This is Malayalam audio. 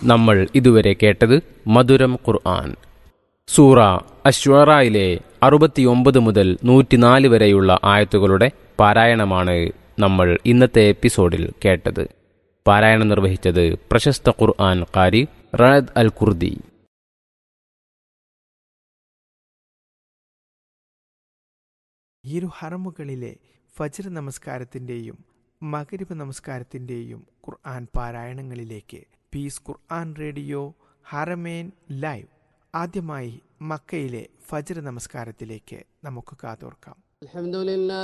നമ്മൾ ഇതുവരെ കേട്ടത് മധുരം ഖുർആൻ സൂറ അശ്വറായിലെ അറുപത്തിയൊമ്പത് മുതൽ നൂറ്റിനാല് വരെയുള്ള ആയത്തുകളുടെ പാരായണമാണ് നമ്മൾ ഇന്നത്തെ എപ്പിസോഡിൽ കേട്ടത് പാരായണം നിർവഹിച്ചത് പ്രശസ്ത ഖുർആൻ കാരി റഅദ് അൽ കുർദി ഇരു ഹറമുകളിലെ ഫജ്ർ നമസ്കാരത്തിൻ്റെയും മകരിബ് നമസ്കാരത്തിൻ്റെയും ഖുർആൻ പാരായണങ്ങളിലേക്ക് peace Quran radio Haramain live ആദ്യമായി മക്കയിലെ ഫജ്ർ നമസ്കാരത്തിലേക്ക് നമുക്ക് കാതോർക്കാം الحمد لله